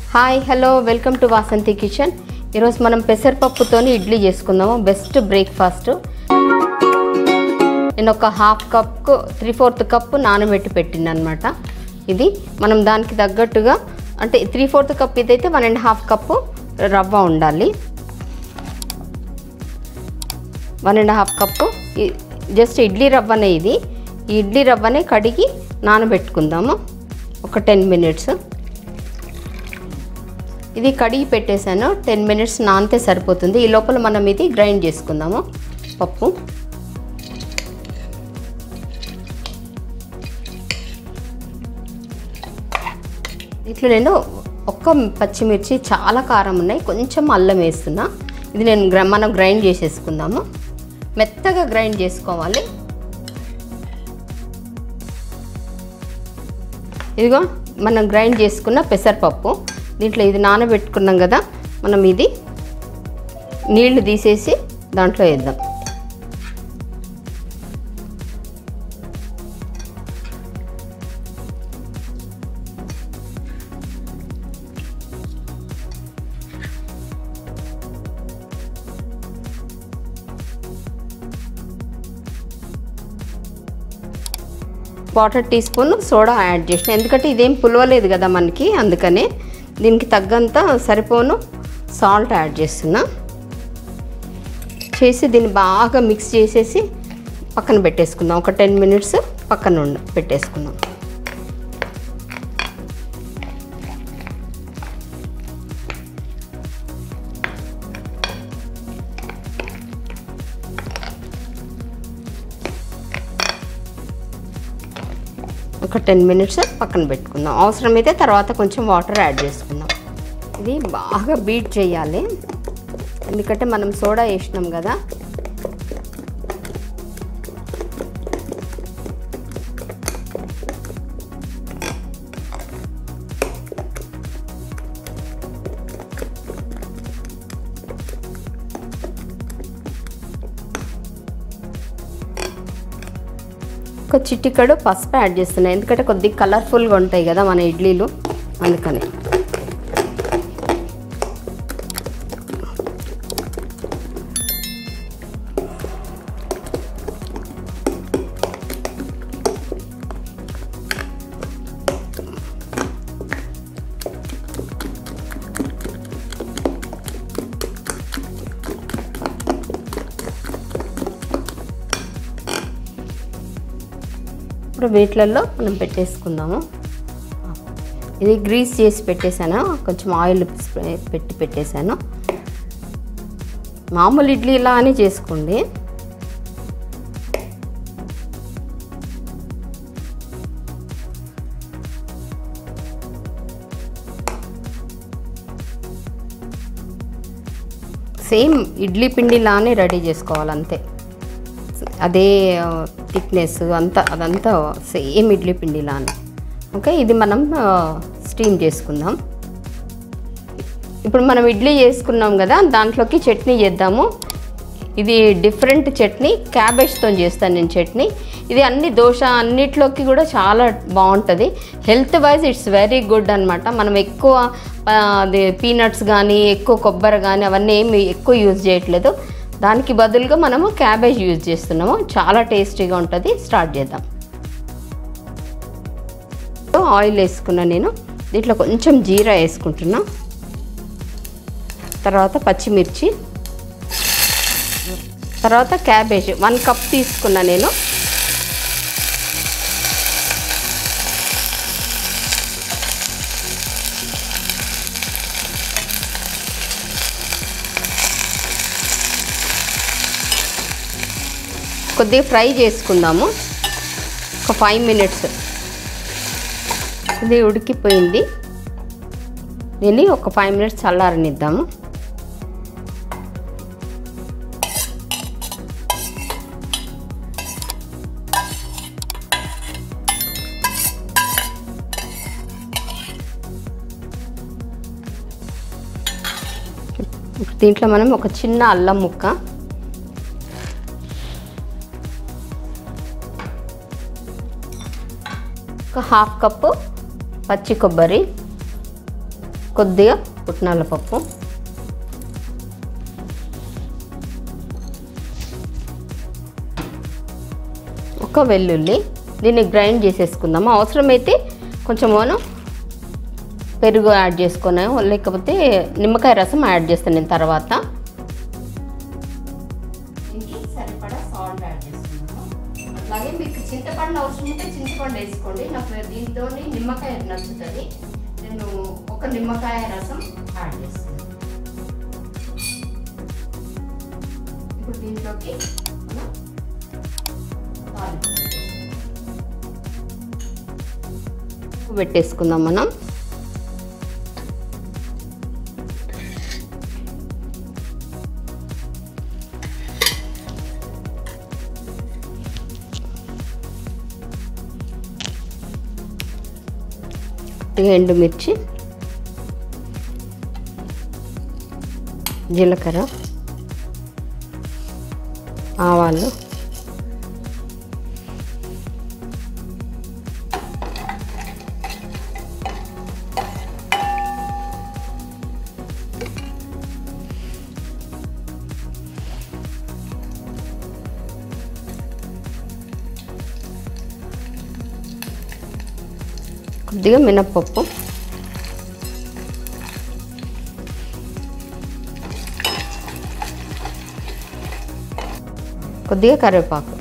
Hi hello welcome to Vasanthi kitchen ఈరోజు మనం పెసరపప్పుతోని ఇడ్లీ చేసుకుందాము బెస్ట్ బ్రేక్ఫాస్ట్ నేను ఒక హాఫ్ కప్కు త్రీ ఫోర్త్ కప్పు నానబెట్టి పెట్టింది అనమాట ఇది మనం దానికి తగ్గట్టుగా అంటే త్రీ ఫోర్త్ కప్ ఇదైతే వన్ అండ్ హాఫ్ కప్పు రవ్వ ఉండాలి వన్ అండ్ హాఫ్ కప్పు ఈ- జస్ట్ ఇడ్లీ రవ్వనే ఇది ఈ ఇడ్లీ రవ్వనే కడిగి నానబెట్టుకుందాము ఒక టెన్ మినిట్స్ ఇది కడిగి పెట్టేశాను టెన్ మినిట్స్ నానితే సరిపోతుంది ఈ లోపల మనం ఇది గ్రైండ్ చేసుకుందాము పప్పు ఇట్లా నేను ఒక్క పచ్చిమిర్చి చాలా కారం ఉన్నాయి కొంచెం అల్లం వేస్తున్నా ఇది నేను గ్ర మనం గ్రైండ్ చేసేసుకుందాము మెత్తగా గ్రైండ్ చేసుకోవాలి ఇదిగో మనం గ్రైండ్ చేసుకున్న పెసరపప్పు దీంట్లో ఇది నానబెట్టుకున్నాం కదా మనం ఇది నీళ్లు తీసేసి దాంట్లో వేద్దాం water teaspoon soda add చేసిన ఎందుకంటే ఇదేం పులవలేదు కదా మనకి అందుకనే దీనికి తగ్గంత సరిపోను సాల్ట్ యాడ్ చేస్తున్నా చేసి దీన్ని బాగా మిక్స్ చేసేసి పక్కన పెట్టేసుకుందాం ఒక టెన్ మినిట్స్ పక్కన ఉండ పెట్టేసుకుందాం ఒక టెన్ మినిట్స్ పక్కన పెట్టుకుందాం అవసరమైతే తర్వాత కొంచెం వాటర్ యాడ్ చేసుకుందాం ఇది బాగా బీట్ చేయాలి ఎందుకంటే మనం సోడా వేసినాం కదా ఒక చిట్టికడు పసుపు యాడ్ చేస్తున్నాయి ఎందుకంటే కొద్దిగా కలర్ఫుల్గా ఉంటాయి కదా మన ఇడ్లీలు అందుకని ఇప్పుడు వీటిలలో మనం పెట్టేసుకుందాము ఇది గ్రీస్ చేసి పెట్టేశాను కొంచెం ఆయిల్ స్ప్రే పెట్టి పెట్టేశాను మామూలు ఇడ్లీ ఇలా అని చేసుకోండి సేమ్ ఇడ్లీ పిండిలానే రెడీ చేసుకోవాలి అంతే అదే థిక్నెస్ అంతా అదంతా సేమ్ ఇడ్లీ పిండిలానే ఓకే ఇది మనం స్టీమ్ చేసుకుందాం ఇప్పుడు మనం ఇడ్లీ చేసుకున్నాం కదా దాంట్లోకి చట్నీ చేద్దాము ఇది డిఫరెంట్ చట్నీ క్యాబేజ్తో చేస్తాను నేను చట్నీ ఇది అన్ని దోశ అన్నిట్లోకి కూడా చాలా బాగుంటుంది health wise it's very good అనమాట మనం ఎక్కువ ఆ, అది పీనట్స్ కానీ ఎక్కువ కొబ్బరి కానీ అవన్నీ ఏమి ఎక్కువ యూజ్ చేయట్లేదు దానికి బదులుగా మనము క్యాబేజ్ యూజ్ చేస్తున్నాము చాలా టేస్టీగా ఉంటుంది స్టార్ట్ చేద్దాం ఆయిల్ వేసుకున్నా నేను దీంట్లో కొంచెం జీరా వేసుకుంటున్నా తర్వాత పచ్చిమిర్చి తర్వాత క్యాబేజ్ వన్ కప్ తీసుకున్నా నేను కొద్దిగా ఫ్రై చేసుకుందాము ఒక ఫైవ్ మినిట్స్ ఇది ఉడికిపోయింది దీన్ని ఒక ఫైవ్ మినిట్స్ చల్లారనిద్దాము దీంట్లో మనం ఒక చిన్న అల్లం ముక్క ఒక హాఫ్ కప్పు పచ్చి కొబ్బరి కొద్దిగా పుట్నాల పప్పు ఒక వెల్లుల్లి దీన్ని గ్రైండ్ చేసేసుకుందాము అవసరమైతే కొంచెం మనం పెరుగు యాడ్ చేసుకున్నాము లేకపోతే నిమ్మకాయ రసం యాడ్ చేస్తాను నేను తర్వాత దీనికి సరిపడా సాల్ట్ యాడ్ చేస్తున్నాను అట్లాగే మీకు చింతపండు అవసరం ఉంటే చింతపండు వేసుకోండి నాకు దీంతో నిమ్మకాయ నచ్చుతుంది నేను ఒక నిమ్మకాయ రసం యాడ్ చేస్తాను ఇప్పుడు దీంట్లోకి మనం తాలింపు పెట్టేసుకుందాం. పెట్టేసుకుందాం మనం కొద్దిగా ఎండుమిర్చి జీలకర్ర ఆవాలు కొద్దిగా మినప్పప్పు కొద్దిగా కరివేపాకు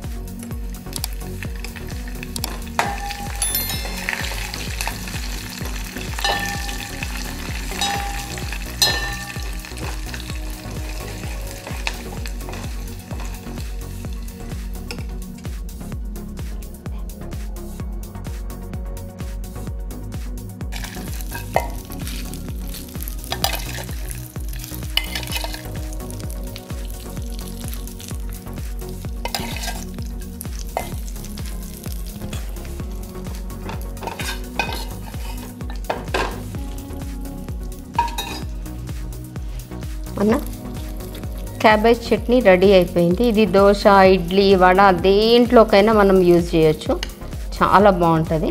అన్న క్యాబేజ్ చట్నీ రెడీ అయిపోయింది ఇది దోశ ఇడ్లీ వడ దేంట్లోకైనా మనం యూజ్ చేయొచ్చు చాలా బాగుంటుంది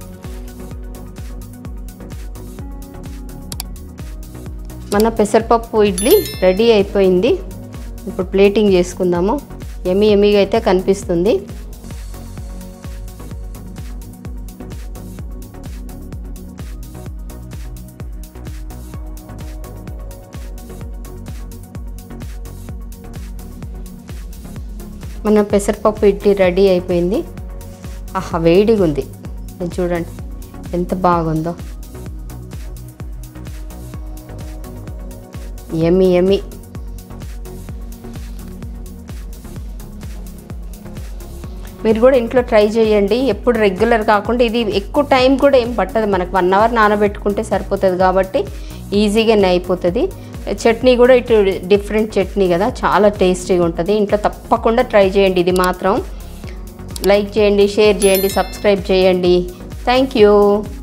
మన పెసరపప్పు ఇడ్లీ రెడీ అయిపోయింది ఇప్పుడు ప్లేటింగ్ చేసుకుందాము ఎమి ఎమిగా అయితే కనిపిస్తుంది మన పెసరపప్పు ఇడ్లీ రెడీ అయిపోయింది ఆహా వేడిగా ఉంది ఇది చూడండి ఎంత బాగుందో ఎమి ఎమి మీరు కూడా ఇంట్లో ట్రై చేయండి ఎప్పుడు రెగ్యులర్ కాకుండా ఇది ఎక్కువ టైం కూడా ఏం పట్టదు మనకు వన్ అవర్ నానబెట్టుకుంటే సరిపోతుంది కాబట్టి ఈజీగానే అయిపోతుంది చట్నీ కూడా ఇటు డిఫరెంట్ చట్నీ కదా చాలా టేస్టీగా ఉంటుంది ఇంట్లో తప్పకుండా ట్రై చేయండి ఇది మాత్రం లైక్ చేయండి షేర్ చేయండి సబ్స్క్రైబ్ చేయండి థ్యాంక్ యూ